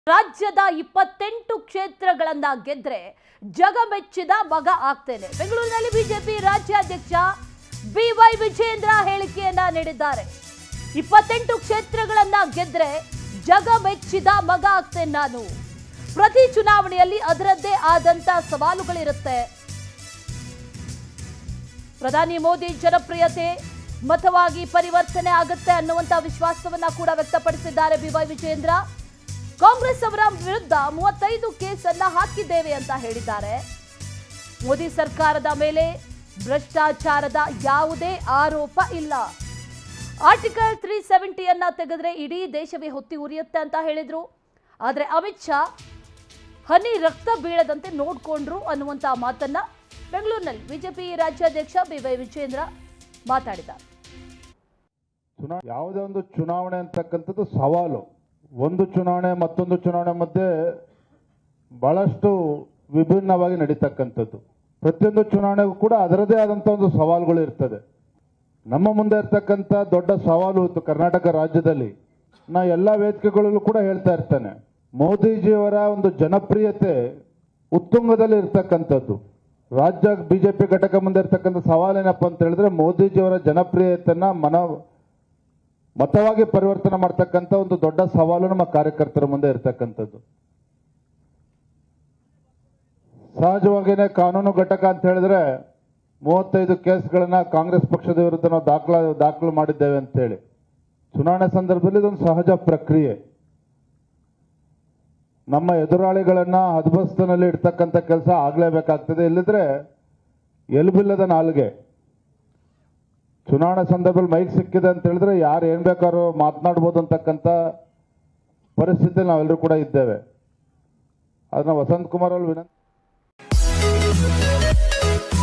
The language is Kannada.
ರಾಜ್ಯದ ಇಪ್ಪತ್ತೆಂಟು ಕ್ಷೇತ್ರಗಳನ್ನ ಗೆದ್ರೆ ಜಗಮೆಚ್ಚಿದ ಮಗ ಆಗ್ತೇನೆ ಬೆಂಗಳೂರಿನಲ್ಲಿ ಬಿಜೆಪಿ ರಾಜ್ಯಾಧ್ಯಕ್ಷ ಬಿವೈ ವಿಜೇಂದ್ರ ಹೇಳಿಕೆಯನ್ನ ನೀಡಿದ್ದಾರೆ ಇಪ್ಪತ್ತೆಂಟು ಕ್ಷೇತ್ರಗಳನ್ನ ಗೆದ್ರೆ ಜಗಮೆಚ್ಚಿದ ಮಗ ಆಗ್ತೇನೆ ನಾನು ಪ್ರತಿ ಚುನಾವಣೆಯಲ್ಲಿ ಅದರದ್ದೇ ಆದಂತ ಸವಾಲುಗಳಿರುತ್ತೆ ಪ್ರಧಾನಿ ಮೋದಿ ಜನಪ್ರಿಯತೆ ಮತವಾಗಿ ಪರಿವರ್ತನೆ ಆಗುತ್ತೆ ಅನ್ನುವಂತ ವಿಶ್ವಾಸವನ್ನ ಕೂಡ ವ್ಯಕ್ತಪಡಿಸಿದ್ದಾರೆ ಬಿವೈ ವಿಜೇಂದ್ರ ಕಾಂಗ್ರೆಸ್ ಅವರ ವಿರುದ್ಧ ಮೂವತ್ತೈದು ಕೇಸನ್ನ ಹಾಕಿದ್ದೇವೆ ಅಂತ ಹೇಳಿದ್ದಾರೆ ಮೋದಿ ಸರ್ಕಾರದ ಮೇಲೆ ಭ್ರಷ್ಟಾಚಾರದ ಯಾವುದೇ ಆರೋಪ ಇಲ್ಲ ಆರ್ಟಿಕಲ್ ತ್ರೀ ಸೆವೆಂಟಿಯನ್ನ ತೆಗೆದ್ರೆ ಇಡೀ ದೇಶವೇ ಹೊತ್ತಿ ಉರಿಯುತ್ತೆ ಅಂತ ಹೇಳಿದ್ರು ಆದ್ರೆ ಅಮಿತ್ ಶಾ ಹನಿ ರಕ್ತ ಬೀಳದಂತೆ ನೋಡ್ಕೊಂಡ್ರು ಅನ್ನುವಂತ ಮಾತನ್ನ ಬೆಂಗಳೂರಿನಲ್ಲಿ ಬಿಜೆಪಿ ರಾಜ್ಯಾಧ್ಯಕ್ಷ ಬಿವೈ ವಿಜೇಂದ್ರ ಮಾತಾಡಿದ್ದಾರೆ ಚುನಾ ಯಾವುದೇ ಒಂದು ಚುನಾವಣೆ ಅಂತಕ್ಕಂಥದ್ದು ಸವಾಲು ಒಂದು ಚುನಾವಣೆ ಮತ್ತೊಂದು ಚುನಾವಣೆ ಮಧ್ಯೆ ಬಹಳಷ್ಟು ವಿಭಿನ್ನವಾಗಿ ನಡೀತಕ್ಕಂಥದ್ದು ಪ್ರತಿಯೊಂದು ಚುನಾವಣೆಗೂ ಕೂಡ ಅದರದೇ ಆದಂಥ ಒಂದು ಸವಾಲುಗಳು ಇರ್ತದೆ ನಮ್ಮ ಮುಂದೆ ಇರ್ತಕ್ಕಂಥ ದೊಡ್ಡ ಸವಾಲು ಇತ್ತು ಕರ್ನಾಟಕ ರಾಜ್ಯದಲ್ಲಿ ನಾ ಎಲ್ಲ ವೇದಿಕೆಗಳಲ್ಲೂ ಕೂಡ ಹೇಳ್ತಾ ಇರ್ತೇನೆ ಮೋದಿಜಿಯವರ ಒಂದು ಜನಪ್ರಿಯತೆ ಉತ್ತುಂಗದಲ್ಲಿ ಇರ್ತಕ್ಕಂಥದ್ದು ರಾಜ್ಯ ಬಿಜೆಪಿ ಘಟಕ ಮುಂದೆ ಇರ್ತಕ್ಕಂಥ ಸವಾಲೇನಪ್ಪ ಅಂತ ಹೇಳಿದ್ರೆ ಮೋದಿಜಿಯವರ ಜನಪ್ರಿಯತೆಯನ್ನ ಮನ ಮತವಾಗಿ ಪರಿವರ್ತನೆ ಮಾಡ್ತಕ್ಕಂಥ ಒಂದು ದೊಡ್ಡ ಸವಾಲು ನಮ್ಮ ಕಾರ್ಯಕರ್ತರ ಮುಂದೆ ಇರ್ತಕ್ಕಂಥದ್ದು ಸಹಜವಾಗಿಯೇ ಕಾನೂನು ಘಟಕ ಅಂತ ಹೇಳಿದ್ರೆ ಮೂವತ್ತೈದು ಕೇಸ್ಗಳನ್ನ ಕಾಂಗ್ರೆಸ್ ಪಕ್ಷದ ವಿರುದ್ಧ ನಾವು ದಾಖಲ ದಾಖಲು ಮಾಡಿದ್ದೇವೆ ಅಂತ ಹೇಳಿ ಚುನಾವಣೆ ಸಂದರ್ಭದಲ್ಲಿ ಇದೊಂದು ಸಹಜ ಪ್ರಕ್ರಿಯೆ ನಮ್ಮ ಎದುರಾಳಿಗಳನ್ನ ಹದ್ಬಸ್ತಿನಲ್ಲಿ ಇಡ್ತಕ್ಕಂಥ ಕೆಲಸ ಆಗ್ಲೇಬೇಕಾಗ್ತದೆ ಇಲ್ಲಿದ್ರೆ ಎಲ್ಬಿಲ್ಲದ ನಾಲ್ಗೆ ಚುನಾವಣೆ ಸಂದರ್ಭದಲ್ಲಿ ಮೈಕ್ ಸಿಕ್ಕಿದೆ ಅಂತ ಹೇಳಿದ್ರೆ ಯಾರು ಏನ್ ಬೇಕಾದ್ರೂ ಮಾತನಾಡ್ಬೋದು ಅಂತಕ್ಕಂಥ ಪರಿಸ್ಥಿತಿಯಲ್ಲಿ ನಾವೆಲ್ಲರೂ ಕೂಡ ಇದ್ದೇವೆ ಅದನ್ನ ವಸಂತ್ ಕುಮಾರ್ ಅವ್ರು ವಿನಂತಿ